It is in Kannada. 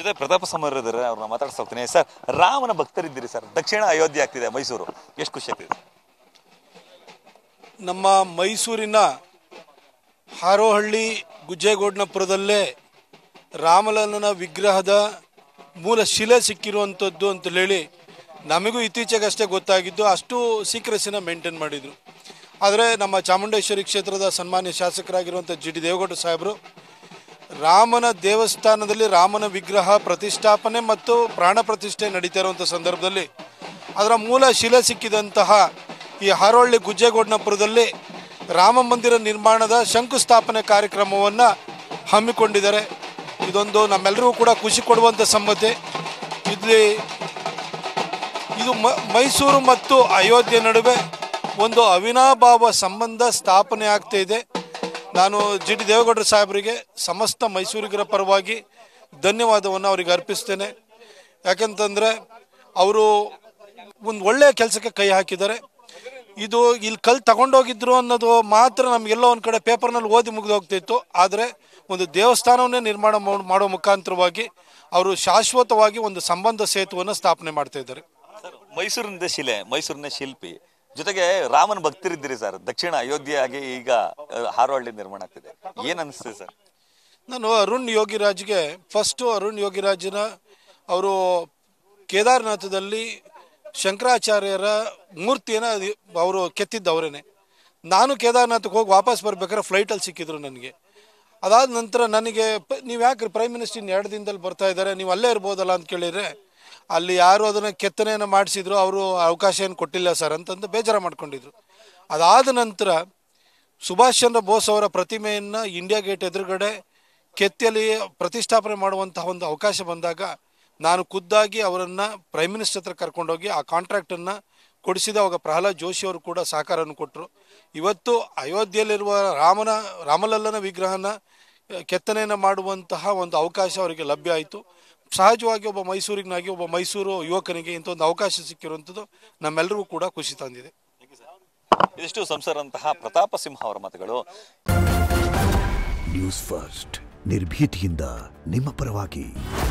ಜೊತೆ ಪ್ರತಾಪ ಸಮರ್ ಇದ್ದಾರೆ ಅವ್ರನ್ನ ಮಾತಾಡ್ಸ ಹೋಗ್ತೀನಿ ಸರ್ ರಾಮನ ಭಕ್ತರಿದ್ದೀರಿ ಸರ್ ದಕ್ಷಿಣ ಅಯೋಧ್ಯೆ ಆಗ್ತಿದೆ ಮೈಸೂರು ಎಷ್ಟು ಖುಷಿ ಆಗ್ತಿದೆ ನಮ್ಮ ಮೈಸೂರಿನ ಹಾರೋಹಳ್ಳಿ ಗುಜ್ಜೇಗೌಡನಪುರದಲ್ಲೇ ರಾಮಲಲ್ಲನ ವಿಗ್ರಹದ ಮೂಲ ಶಿಲೆ ಸಿಕ್ಕಿರುವಂಥದ್ದು ಅಂತ ಹೇಳಿ ನಮಗೂ ಇತ್ತೀಚೆಗಷ್ಟೇ ಗೊತ್ತಾಗಿದ್ದು ಅಷ್ಟು ಸೀಕ್ರೆಸಿನ ಮೇಂಟೈನ್ ಮಾಡಿದರು ಆದರೆ ನಮ್ಮ ಚಾಮುಂಡೇಶ್ವರಿ ಕ್ಷೇತ್ರದ ಸನ್ಮಾನ್ಯ ಶಾಸಕರಾಗಿರುವಂಥ ಜಿ ಡಿ ದೇವೇಗೌಡ ಸಾಹೇಬರು ರಾಮನ ದೇವಸ್ಥಾನದಲ್ಲಿ ರಾಮನ ವಿಗ್ರಹ ಪ್ರತಿಷ್ಠಾಪನೆ ಮತ್ತು ಪ್ರಾಣ ಪ್ರತಿಷ್ಠೆ ನಡೀತಾ ಇರುವಂಥ ಸಂದರ್ಭದಲ್ಲಿ ಅದರ ಮೂಲ ಶಿಲೆ ಸಿಕ್ಕಿದಂತಹ ಈ ಹಾರೋಹಳ್ಳಿ ಗುಜ್ಜೇಗೌಡನಪುರದಲ್ಲಿ ರಾಮ ಮಂದಿರ ನಿರ್ಮಾಣದ ಶಂಕುಸ್ಥಾಪನೆ ಕಾರ್ಯಕ್ರಮವನ್ನು ಹಮ್ಮಿಕೊಂಡಿದ್ದಾರೆ ಇದೊಂದು ನಮ್ಮೆಲ್ಲರಿಗೂ ಕೂಡ ಖುಷಿ ಕೊಡುವಂಥ ಸಂಗತಿ ಇಲ್ಲಿ ಇದು ಮ ಮೈಸೂರು ಮತ್ತು ಅಯೋಧ್ಯೆ ನಡುವೆ ಒಂದು ಅವಿನಾಭಾವ ಸಂಬಂಧ ಸ್ಥಾಪನೆ ಆಗ್ತಾ ಇದೆ ನಾನು ಜಿ ಡಿ ದೇವೇಗೌಡರ ಸಾಹೇಬರಿಗೆ ಸಮಸ್ತ ಮೈಸೂರಿಗರ ಪರವಾಗಿ ಧನ್ಯವಾದವನ್ನು ಅವರಿಗೆ ಅರ್ಪಿಸ್ತೇನೆ ಯಾಕಂತಂದರೆ ಅವರು ಒಂದು ಒಳ್ಳೆಯ ಕೆಲಸಕ್ಕೆ ಕೈ ಹಾಕಿದ್ದಾರೆ ಇದು ಇಲ್ಲಿ ಕಲ್ ತಗೊಂಡೋಗಿದ್ರು ಅನ್ನೋದು ಮಾತ್ರ ನಮಗೆಲ್ಲೋ ಒಂದು ಕಡೆ ಪೇಪರ್ನಲ್ಲಿ ಓದಿ ಮುಗಿದು ಹೋಗ್ತಿತ್ತು ಆದರೆ ಒಂದು ದೇವಸ್ಥಾನವನ್ನೇ ನಿರ್ಮಾಣ ಮಾಡ್- ಮಾಡೋ ಮುಖಾಂತರವಾಗಿ ಅವರು ಶಾಶ್ವತವಾಗಿ ಒಂದು ಸಂಬಂಧ ಸೇತುವನ್ನು ಸ್ಥಾಪನೆ ಮಾಡ್ತಾ ಇದ್ದಾರೆ ಸರ್ ಮೈಸೂರಿನ ಶಿಲೆ ಮೈಸೂರಿನ ಶಿಲ್ಪಿ ಜೊತೆಗೆ ರಾಮನ ಭಕ್ತರಿದ್ದೀರಿ ಸರ್ ದಕ್ಷಿಣ ಅಯೋಧ್ಯೆ ಆಗಿ ಈಗ ಆ, ಹಾರೋಹಳ್ಳಿ ನಿರ್ಮಾಣ ಆಗ್ತಿದೆ ಏನ್ ಅನಿಸ್ತಿದೆ ಸರ್ ನಾನು ಅರುಣ್ ಯೋಗಿರಾಜ್ಗೆ ಫಸ್ಟು ಅರುಣ್ ಯೋಗಿರಾಜನ ಅವರು ಕೇದಾರನಾಥದಲ್ಲಿ ಶಂಕರಾಚಾರ್ಯರ ಮೂರ್ತಿಯನ್ನು ಅವರು ಕೆತ್ತಿದ್ದವರೇನೆ ನಾನು ಕೇದಾರನಾಥಕ್ಕೆ ಹೋಗಿ ವಾಪಸ್ ಬರ್ಬೇಕಾದ್ರೆ ಫ್ಲೈಟಲ್ಲಿ ಸಿಕ್ಕಿದ್ರು ನನಗೆ ಅದಾದ ನಂತರ ನನಗೆ ಪ- ನೀವು ಯಾಕೆ ಪ್ರೈಮ್ ಮಿನಿಸ್ಟರ್ ಇನ್ನು ಎರಡು ದಿನದಲ್ಲಿ ಬರ್ತಾ ಇದ್ದಾರೆ ನೀವು ಅಲ್ಲೇ ಇರ್ಬೋದಲ್ಲ ಅಂತ ಕೇಳಿದರೆ ಅಲ್ಲಿ ಯಾರು ಅದನ್ನು ಕೆತ್ತನೆಯನ್ನು ಮಾಡಿಸಿದ್ರು ಅವರು ಅವಕಾಶ ಏನು ಕೊಟ್ಟಿಲ್ಲ ಸರ್ ಅಂತಂದು ಬೇಜಾರ ಮಾಡ್ಕೊಂಡಿದ್ರು ಅದಾದ ನಂತರ ಸುಭಾಷ್ ಚಂದ್ರ ಬೋಸ್ ಅವರ ಪ್ರತಿಮೆಯನ್ನು ಇಂಡಿಯಾ ಗೇಟ್ ಎದುರುಗಡೆ ಕೆತ್ತಿಯಲ್ಲಿ ಪ್ರತಿಷ್ಠಾಪನೆ ಮಾಡುವಂತಹ ಒಂದು ಅವಕಾಶ ಬಂದಾಗ ನಾನು ಖುದ್ದಾಗಿ ಅವರನ್ನು ಪ್ರೈಮ್ ಮಿನಿಸ್ಟರ್ ಹತ್ರ ಕರ್ಕೊಂಡೋಗಿ ಆ ಕಾಂಟ್ರಾಕ್ಟನ್ನು ಕೊಡಿಸಿದ ಅವಾಗ ಪ್ರಹ್ಲಾದ್ ಜೋಶಿ ಅವರು ಕೂಡ ಸಹಕಾರವನ್ನು ಕೊಟ್ಟರು ಇವತ್ತು ಅಯೋಧ್ಯೆಯಲ್ಲಿರುವ ರಾಮನ ರಾಮಲಲ್ಲನ ವಿಗ್ರಹನ ಕೆತ್ತನೆಯನ್ನು ಮಾಡುವಂತಹ ಒಂದು ಅವಕಾಶ ಅವರಿಗೆ ಲಭ್ಯ ಆಯಿತು ಸಹಜವಾಗಿ ಒಬ್ಬ ಮೈಸೂರಿನಾಗಿ ಒಬ್ಬ ಮೈಸೂರು ಯುವಕನಿಗೆ ಇಂಥ ಒಂದು ಅವಕಾಶ ಸಿಕ್ಕಿರುವಂಥದ್ದು ನಮ್ಮೆಲ್ಲರಿಗೂ ಕೂಡ ಖುಷಿ ತಂದಿದೆ ಇದಿಷ್ಟು ಸಂಸರಂತಹ ಪ್ರತಾಪ ಸಿಂಹ ಅವರ ಮಾತುಗಳು ನ್ಯೂಸ್ ಫಸ್ಟ್ ನಿರ್ಭೀತಿಯಿಂದ ನಿಮ್ಮ ಪರವಾಗಿ